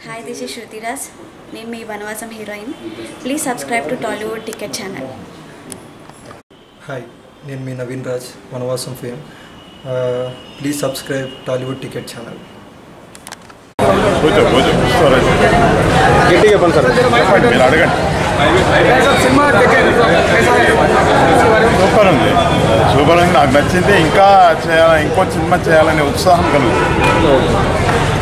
Hi this is శృతిరాజ్ నేను మీ Vanavasam heroine please subscribe to Tollywood ticket channel hi నేను మీ Naveen Raj Vanavasam fame please subscribe Tollywood ticket channel కూర్చో కూర్చో కూర్చోరా. గట్టి చెప్పండి సార్ చెప్పండి మీరు అడగండి సూపర్ ఉంది సూపర్ ఉంది నాకు నచ్చింది ఇంకా చేయాలి ఇంకో సినిమా చేయాలనే ఉత్సాహం కలుగుతుంది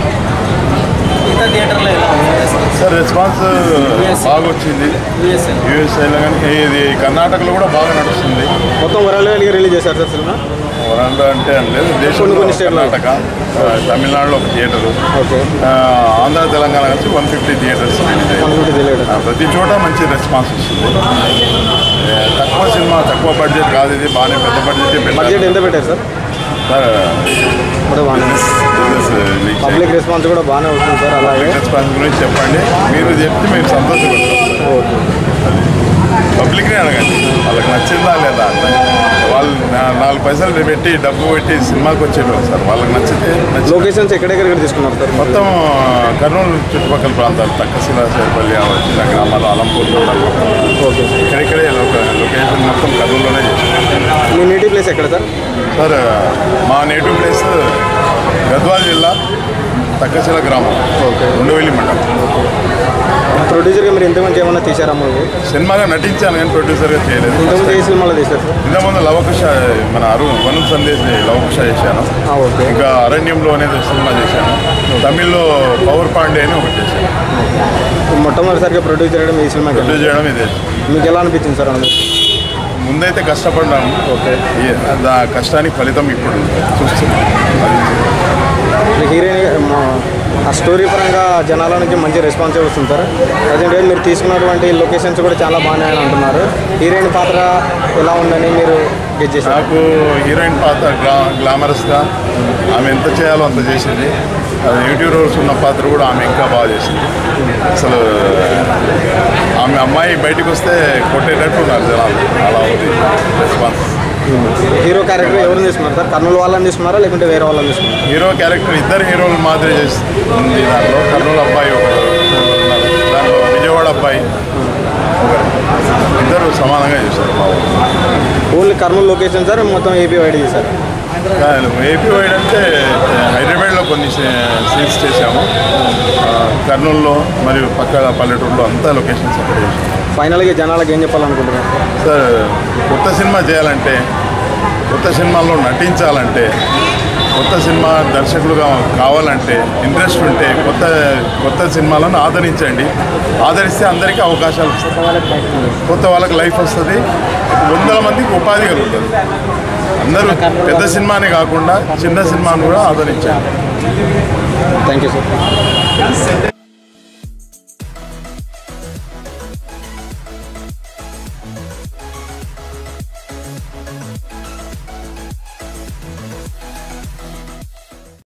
సార్ రెస్పాన్స్ బాగా వచ్చింది యూఎస్ఐలో కానీ ఇది కర్ణాటకలో కూడా బాగా నడుస్తుంది మొత్తం వరల్డ్ రిలీజ్ చేశారు సార్ సినిమా వరండా అంటే ఏం లేదు దేశంలో కొన్ని స్టేట్లో. కర్ణాటక ఆ, తమిళనాడులో ఒక థియేటరు ఓకే ఆ, ఆంధ్ర తెలంగాణ కలిసి one fifty theatres one fifty తెలియదు ఆ, ప్రతి చోట మంచి రెస్పాన్స్ వస్తుంది ఏ, తక్కువ సినిమా తక్కువ బడ్జెట్ కాదు ఇది బాగానే పెద్ద బడ్జెట్ బడ్జెట్ ఎంత పెట్టారు సార్ కూడా బాగానే పబ్లిక్ రెస్పాన్స్ కూడా బాగానే వస్తుంది సార్ అలాగే రెస్పాన్స్ గురించి చెప్పండి మీరు చెప్తే మీరు సంతోషపడతారు ఓకే పబ్లిక్నే అడగండి వాళ్ళకి నచ్చిందా లేదా వాళ్ళు నా- నాలుగు పైసలు పెట్టి డబ్బు పెట్టి సినిమాకి వచ్చేటోళ్ళు సార్ వాళ్ళకి నచ్చితే నచ్చింది లొకేషన్స్ ఎక్కడెక్కడ తీసుకున్నారు సార్ మొత్తం కర్నూలు చుట్టుపక్కల ప్రాంతాలు తక్కశిల చేపల్లి చిన్న గ్రామాలు అలంపూర్ మండలం ఓకే ఇక్కడిక్కడే లొక- లొకేషన్ మొత్తం కర్నూలులోనే చేశాం మీ నేటివ్ ప్లేస్ ఎక్కడ సార్ సార్ మా నేటివ్ ప్లేస్ గద్వాల్ జిల్లా తక్కశిల గ్రామం ఓకే. ఉండవెల్లి మండలం ప్రొడ్యూసర్గా మీరు ఇంతకుముందు ఏమన్నా తీసారా మూవీ సినిమాగా నటించాను కానీ ప్రొడ్యూసర్గా చేయలేదు ఇంతకుముందు ఏ సినిమాలో తీశారు సార్ ఇంతకుముందు లవకుశ మన అరు వనం సందేశ్ లవకుశ చేశాను ఆ, ఓకే ఇంకా అరణ్యంలో అనేది సినిమా చేశాను తమిళ్లో పవర్ పాండే అని ఒకటి చేశాను మొట్టమొదటిసారిగా ప్రొడ్యూస్ చేయడం ఈ సినిమాకి ప్రొడ్యూస్ చేయడం ఇదే మీకు ఎలా అనిపించింది సార్ అందులో ముందైతే కష్టపడ్డాము ఓకే ఏ- దా కష్టానికి ఫలితం ఇప్పుడు చూస్తున్నాం అది హీరోయిన్ ఆ స్టోరీ పరంగా జనాల నుంచి మంచి రెస్పాన్స్ వస్తుంది సార్ ప్రజెంట్ మీరు తీసుకున్నటువంటి లొకేషన్స్ కూడా చాలా బాగానే అని అంటున్నారు హీరోయిన్ పాత్ర ఎలా ఉందని మీరు గెట్ చేశారు నాకు హీరోయిన్ పాత్ర గ్లా గ్లామరస్గా ఆమె ఎంత చేయాలో అంత చేసింది అది యూట్యూబ్ రోల్స్ ఉన్న పాత్ర కూడా ఆమె ఇంకా బాగా చేసింది అసలు ఆమె అమ్మాయి బయటకు వస్తే కొట్టేటట్టు ఉన్నారు జనాలు అలా ఉంది రెస్పాన్స్ హీరో క్యారెక్టర్ ఎవరిని తీసుకున్నారు సార్ కర్నూలు వాళ్ళని తీసుకున్నారా లేకుంటే వేరే వాళ్ళని తీసుకున్నారా హీరో క్యారెక్టర్ ఇద్దరు హీరోలు మాదిరి చేస్తుంది దాంట్లో కర్నూలు అబ్బాయి ఒకరు ఉన్నారు. దాంట్లో విజయవాడ అబ్బాయి ఒకరు ఇద్దరు సమానంగా చేశారు బాబు ఓన్లీ కర్నూలు లొకేషన్ సార్ మొత్తం ఏపీ వైడ్ చేశారు ఏపీ వైడ్ అంటే హైదరాబాద్లో కొన్ని సీన్స్ చేశాము ఆ, కర్నూలులో మరియు పక్క పల్లెటూరులో అంతా లొకేషన్స్ అక్కడ చేశాము ఫైనల్గా జనాలకు ఏం చెప్పాలనుకుంటున్నారు సార్ కొత్త సినిమా చేయాలంటే కొత్త సినిమాల్లో నటించాలంటే కొత్త సినిమా దర్శకులుగా కావాలంటే ఇంట్రెస్ట్ ఉంటే కొత్త కొత్త సినిమాలను ఆదరించండి ఆదరిస్తే అందరికీ అవకాశాలు వస్తాయి కొత్త వాళ్ళకి లైఫ్ వస్తుంది వందల మందికి ఉపాధి కలుగుతుంది అందరూ పెద్ద సినిమానే కాకుండా చిన్న సినిమాను కూడా ఆదరించండి థ్యాంక్ యూ సార్